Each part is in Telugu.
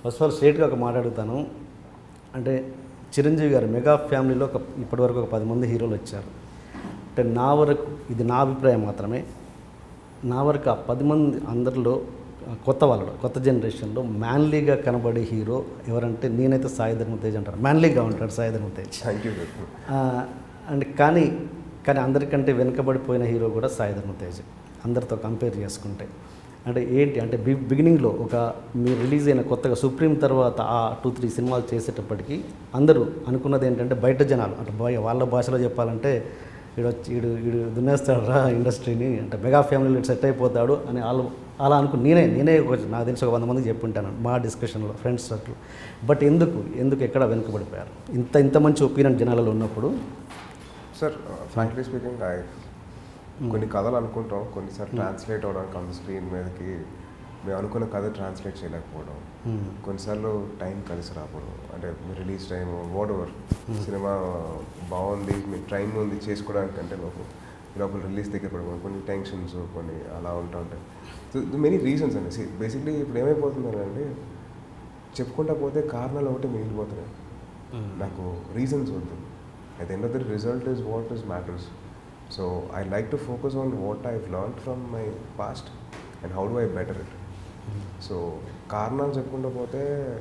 ఫస్ట్ ఆఫ్ ఆల్ స్ట్రేట్గా ఒక మాట అడుగుతాను అంటే చిరంజీవి గారు మెగా ఫ్యామిలీలో ఒక ఇప్పటివరకు ఒక పది మంది హీరోలు వచ్చారు అంటే నా వరకు ఇది నా అభిప్రాయం మాత్రమే నా వరకు ఆ పది మంది అందరిలో ఆ, కొత్త వాళ్ళలో కొత్త జనరేషన్లో మ్యాన్లీగా కనబడే హీరో ఎవరంటే నేనైతే సాయి ధర్మ తేజ్ అంటారు మ్యాన్లీగా ఉంటాడు సాయి ధర్మ తేజ్ థ్యాంక్ యూ ఆ, అండ్ కానీ కానీ అందరికంటే వెనుకబడిపోయిన హీరో కూడా సాయి ధర్మ తేజ్ అందరితో కంపేర్ చేసుకుంటే అంటే ఏంటి అంటే బి బిగినింగ్లో ఒక మీరు రిలీజ్ అయిన కొత్తగా సుప్రీం తర్వాత ఆ టూ త్రీ సినిమాలు చేసేటప్పటికి అందరూ అనుకున్నది ఏంటంటే బయట జనాలు అంటే బయ- వాళ్ళ భాషలో చెప్పాలంటే వీడు వచ్చి వీడు వీడు దున్నేస్తాడు రా ఇండస్ట్రీని అంటే మెగా ఫ్యామిలీలో సెట్ అయిపోతాడు అని వాళ్ళు అలా అనుకుని నేనే నేనే ఒక నాకు తెలిసి ఒక వంద మందికి చెప్పుంటాను మా డిస్కషన్లో ఫ్రెండ్స్ సర్కిల్ బట్ ఎందుకు ఎందుకు ఎక్కడ వెనుకబడిపోయారు ఇంత ఇంత మంచి ఒపీనియన్ జనాలలో ఉన్నప్పుడు సార్ ఫ్రాంక్లీ స్పీకింగ్ ఐ కొన్ని కథలు అనుకుంటాం కొన్నిసార్లు ట్రాన్స్లేట్ అవడానికి ఆన్ స్క్రీన్ మీదకి మేము అనుకున్న కథ ట్రాన్స్లేట్ చేయలేకపోవడం Hmm. కొన్నిసార్లు టైం కలిసి రాకపోవడం అంటే release time whatever cinema బాగుంది మీ టైం ఉంది చేసుకోవడానికి అంటే లోపు ఈ లోపల రిలీజ్ దగ్గర పడిపోవడం కొన్ని టెన్షన్స్ కొన్ని అలా ఉంటా ఉంటాయి సో మెనీ రీజన్స్ అండి బేసిక్లీ ఇప్పుడు ఏమైపోతుందంటే చెప్పుకుంటా పోతే కారణాలు ఒకటి మిగిలిపోతున్నాయి నాకు రీజన్స్ వద్దు at the end of the result is what is matters so i like to focus on what i've learned from my past and how do i better it so కారణాలు చెప్పుకుంటూ పోతే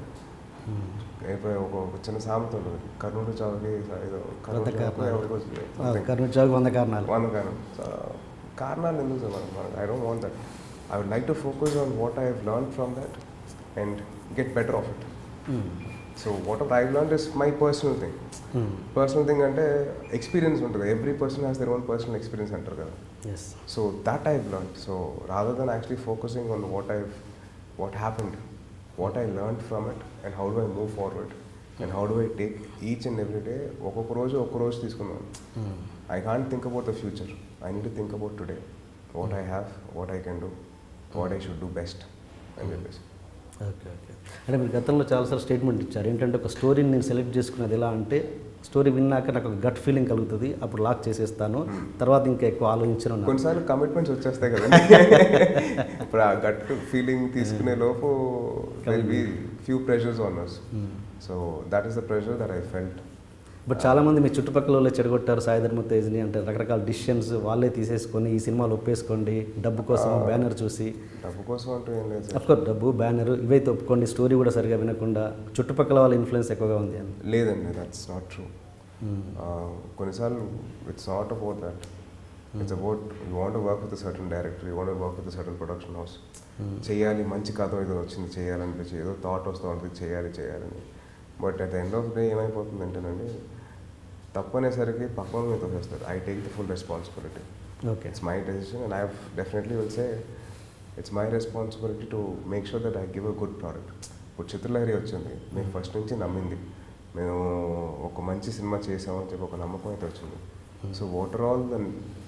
ఇప్పుడు ఒక ఒక చిన్న సామెత ఉంటుంది కర్ణుడు చావుకి ఏదో కర్ణుడు వంద చావుకి కారణాలు. ఎవరికో something. కర్నూలు చౌక్ వంద కారణాలు వంద కారణం సో కారణాలు ఎందుకు సార్ మనం I don't want that I would like to focus on what I have learn from that and get better of it so what I learn is my personal thing personal thing అంటే ఎక్స్పీరియన్స్ ఉంటుంది every person has their own personal experience అంటారు కదా yes so that I learn so rather than actually focusing on what I what happened what I learn from it and how do I move forward and how do I take each and every day ఒక్కొక్క రోజు ఒక్క రోజు తీసుకుందాం I can't think about the future I need to think about today what I have what I can do what I should do best అని చెప్పేసి ఓకే ఓకే అంటే మీరు గతంలో చాలాసార్లు స్టేట్మెంట్ ఇచ్చారు ఏంటంటే ఒక స్టోరీని నేను సెలెక్ట్ చేసుకున్నది ఎలా అంటే స్టోరీ విన్నాక నాకు ఒక గట్ ఫీలింగ్ కలుగుతుంది అప్పుడు లాక్ చేసేస్తాను తర్వాత ఇంకా ఎక్కువ ఆలోచించను అన్నారు. కొన్నిసార్లు కమిట్మెంట్స్ వచ్చేస్తాయి కదా ఇప్పుడు ఆ గట్ ఫీలింగ్ తీసుకునే లోపు be few pressures on us so that is the pressure that I felt but చాలామంది మీ చుట్టుపక్కల వాళ్ళే చెడగొట్టారు సాయి ధర్మ తేజ్ని అంటే రకరకాల డిసిషన్స్ వాళ్ళే తీసేసుకొని ఈ సినిమాలు ఒప్పేసుకోండి డబ్బు కోసం బ్యానర్ చూసి డబ్బు కోసం అంటూ ఏం లేదు సార్ అఫ్కోర్స్ డబ్బు బ్యానర్ ఇవైతే ఒప్పుకోండి స్టోరీ కూడా సరిగా వినకుండా చుట్టుపక్కల వాళ్ళ ఇన్ఫ్లుయెన్స్ ఎక్కువగా ఉంది అని లేదండి దట్స్ నాట్ ట్రూ కొన్నిసార్లు it's not about that it's about you want work with certain director you want work with certain production house చేయాలి మంచి కథ ఏదో వచ్చింది చేయాలనిపించి ఏదో థాట్ వస్తూ ఉంటుంది చేయాలి చేయాలని but at the end of day ఏమైపోతుంది అంటేనండి తప్పు అనేసరికి పక్కన మీద తోసేస్తారు I take the full responsibility okay it's my decision and i definitely will say it's my responsibility to make sure that i give a good product ఇప్పుడు చిత్రలహరి వచ్చింది మేము ఫస్ట్ నుంచి నమ్మింది మేము ఒక మంచి సినిమా చేసామని చెప్పి ఒక నమ్మకం అయితే వచ్చింది so what are all the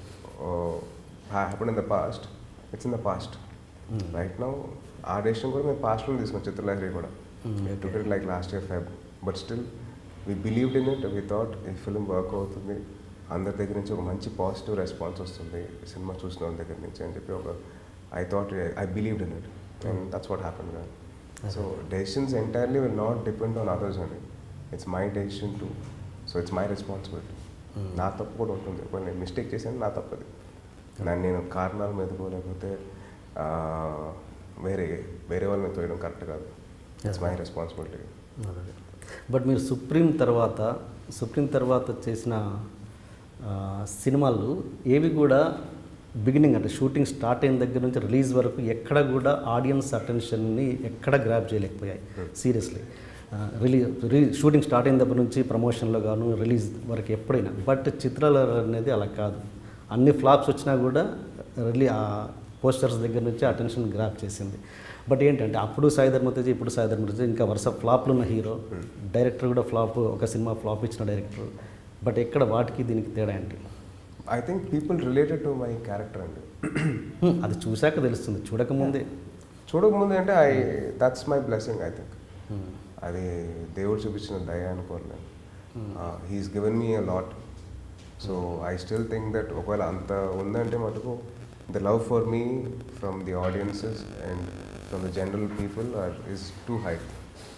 happen in the past it's in the past right now ఆ డెసిషన్ కూడా మేము పాస్ట్లో తీసుకున్నాం చిత్రలహరి కూడా took it like last year Feb but still we believed in it we thought ఈ ఫిల్మ్ వర్క్ అవుతుంది అందరి దగ్గర నుంచి ఒక మంచి పాజిటివ్ రెస్పాన్స్ వస్తుంది సినిమా చూసిన వాళ్ళ దగ్గర నుంచి అని చెప్పి ఒక I thought I believed in it and that's what happen కదా so decisions entirely will not depend on others అండి it's my decision to so it's my responsibility నా తప్పు కూడా ఉంటుంది ఒకవేళ నేను మిస్టేక్ చేశాను నా తప్పది నన్ను నేను కారణాల మీదకో లేకపోతే ఆ, వేరే వేరే వాళ్ళ మీద తోయడం కరెక్ట్ కాదు ఇట్స్ మై రెస్పాన్సిబిలిటీ బట్ మీరు సుప్రీం తర్వాత సుప్రీం తర్వాత చేసిన ఆ, సినిమాలు ఏవి కూడా బిగినింగ్ అంటే షూటింగ్ స్టార్ట్ అయిన దగ్గర నుంచి రిలీజ్ వరకు ఎక్కడ కూడా ఆడియన్స్ అటెన్షన్ని ఎక్కడ గ్రాప్ చేయలేకపోయాయి seriously release release shooting start అయిన దగ్గర నుంచి ప్రమోషన్లో గాను రిలీజ్ వరకు ఎప్పుడైనా బట్ చిత్రాలు అనేది అలా కాదు అన్ని ఫ్లాప్స్ వచ్చినా కూడా రిలీ ఆ పోస్టర్స్ దగ్గర నుంచి అటెన్షన్ గ్రాప్ చేసింది బట్ ఏంటంటే అప్పుడు సాయి ధర్మతేజ్ ఇప్పుడు సాయి ధర్మతేజ్ ఇంకా వరుస ఫ్లాప్లు ఉన్న హీరో డైరెక్టర్ కూడా ఫ్లాప్ ఒక సినిమా ఫ్లాప్ ఇచ్చిన డైరెక్టర్ బట్ ఎక్కడ వాటికి దీనికి తేడా ఏంటి I think people related to my character అండి హ్మ్, అది చూశాక తెలుస్తుంది చూడకముందే చూడకముందు అంటే I that's my blessing I think అది దేవుడు చూపించిన దయ అనుకోను నేను he's given me a lot so I still think that ఒకవేళ అంత ఉందంటే మటుకు the love for me from the audiences and from the general people are is too high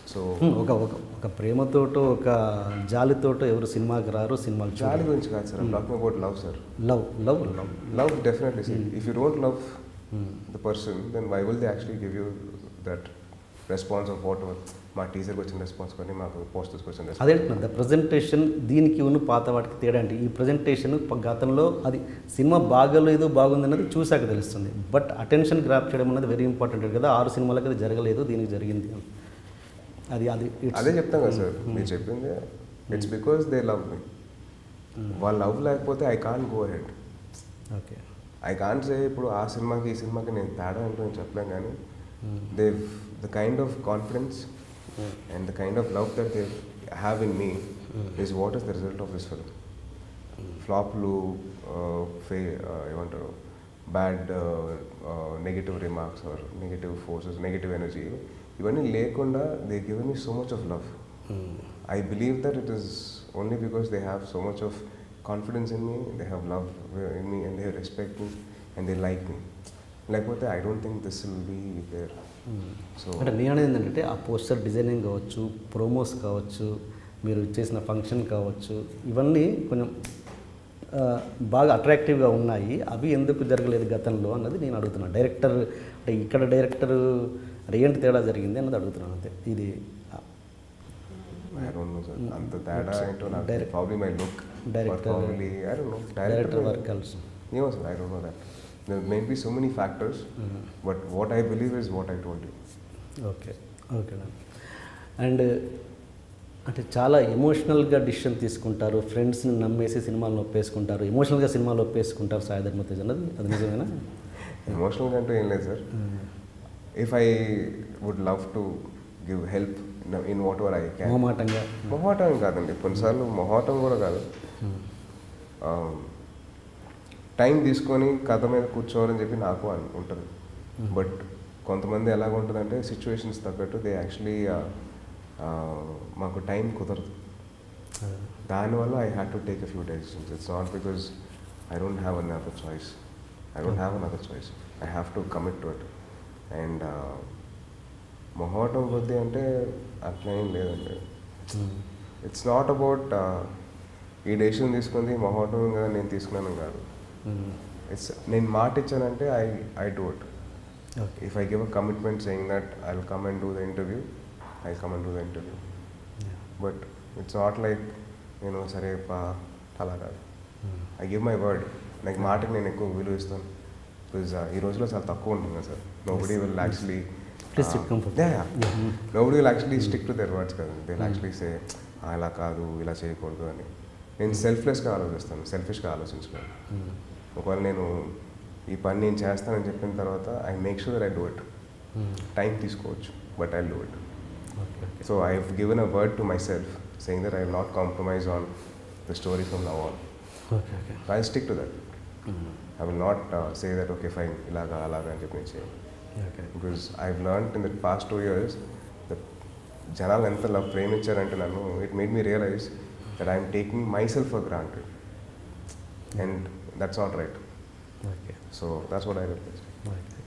so ఒక ఒక ఒక ప్రేమతోటో ఒక జాలితోటో ఎవరు సినిమాకి రారు సినిమాలు జాలి చూడాలి గురించి కాదు sir talking about love sir love love love love definitely sir if you don't love the person then why will they actually give you that response of whatever మా టీచర్కి వచ్చిన రెస్పాన్స్ కానీ మాకు పోస్టర్స్కి వచ్చిన రెస్పాన్స్ అదేంటున్నా ప్రజెంటేషన్ దీనికి ఉన్న పాత వాటికి తేడా అంటే ఈ ప్రజెంటేషన్ గతంలో అది సినిమా బాగలేదు బాగుంది అన్నది చూశాక తెలుస్తుంది బట్ అటెన్షన్ గ్రాప్ చేయడం అనేది వెరీ ఇంపార్టెంట్ కదా ఆరు సినిమాలకి అది జరగలేదు దీనికి జరిగింది అని. అది అది it's- అదే చెప్తాం కదా సార్ మీరు చెప్పింది it's because they love me వాళ్ళ లవ్ లేకపోతే I can go head okay I can't say ఇప్పుడు ఆ సినిమాకి ఈ సినిమాకి నేను తేడా అంటూ నేను చెప్పలేం కానీ they the kind of confidence and the kind of love that they have in me is what is the result of this film ఫ్లాప్లు ఫే ఏమంటారు bad negative remarks or negative forces negative energy ఇవన్నీ లేకుండా they given me so much of love I believe that it is only because they have so much of confidence in me they have love in me and they respect me and they like me లేకపోతే I don't think this will be there so అంటే నేను అనేది ఏంటంటే ఆ పోస్టర్ డిజైనింగ్ కావచ్చు ప్రోమోస్ కావచ్చు మీరు చేసిన ఫంక్షన్ కావచ్చు ఇవన్నీ కొంచెం ఆ, బాగా అట్రాక్టివ్గా ఉన్నాయి అవి ఎందుకు జరగలేదు గతంలో అన్నది నేను అడుగుతున్నాను డైరెక్టర్ అంటే ఇక్కడ డైరెక్టర్ అంటే ఏంటి తేడా జరిగింది అన్నది అడుగుతున్నాను అంతే ఇది ఐ డోంట్ నో సార్ అంత తేడా ఏంటో నాకు Direct- probably my look Director- probably I don't know director work కలిసి ఏమో sir I don't know that there may be so many factors but what i believe is what i told you okay okay and అంటే చాలా ఎమోషనల్గా డిసిషన్ తీసుకుంటారు ఫ్రెండ్స్ని నమ్మేసి సినిమాలను ఒప్పేసుకుంటారు ఎమోషనల్గా సినిమాలు ఒప్పేసుకుంటారు సాయి ధర్మతేజ్ అన్నది అది నిజమేనా ఎమోషనల్ అంటే ఏం లేదు sir if I would love to give help in whatever I can మొహమాటంగా మొహాటం కాదండి కొన్నిసార్లు మొహాటం కూడా కాదు టైం తీసుకొని కథ మీద కూర్చోవాలని చెప్పి నాకు అన్- ఉంటుంది బట్ కొంతమంది ఎలాగ ఉంటుందంటే సిచ్యువేషన్స్ తగ్గట్టు దే యాక్చువల్లీ మాకు టైం కుదరదు దానివల్ల I had to take a few decisions it's not because I don't have another choice I don't have another choice I have to commit to it and మొహోటం కొద్దీ అంటే అట్లా ఏం లేదండి ఇట్స్ నాట్ అబౌట్ ఈ డెసిషన్ తీసుకుంది మొహోటంగా నేను తీసుకున్నాను కాదు ఇట్స్ నేను మాట ఇచ్చానంటే I I do it okay if I give a commitment saying that I will come and do the interview I come and do the interview but it's not like నేను సరే పా అలా కాదు ఐ గివ్ మై వర్డ్ నాకు మాటకి నేను ఎక్కువ విలువ ఇస్తాను బికాజ్ ఈ రోజులో చాలా తక్కువ ఉంటుంది కదా sir nobody will actually Please sit comfortably. Nobody will actually stick to their words కదండి దే యాక్చువల్లీ సే ఇలా కాదు ఇలా చేయకూడదు అని నేను సెల్ఫ్లెస్గా ఆలోచిస్తాను సెల్ఫిష్గా ఆలోచించుకోను ఒకవేళ నేను ఈ పని నేను చేస్తానని చెప్పిన తర్వాత I make sure I do it time తీసుకోవచ్చు but I do it okay okay so I have given a word to myself saying that I will not compromise on the story from now on okay okay so I stick to that I will not say that okay fine ఇలాగా అలాగా అని చెప్పి నేను చేయను okay because I learn in the past two years that జనాలు ఎంత లవ్ ప్రేమించారంటే నన్ను it made me realise that I'm taking myself for granted and that's not right okay so that's what I replies okay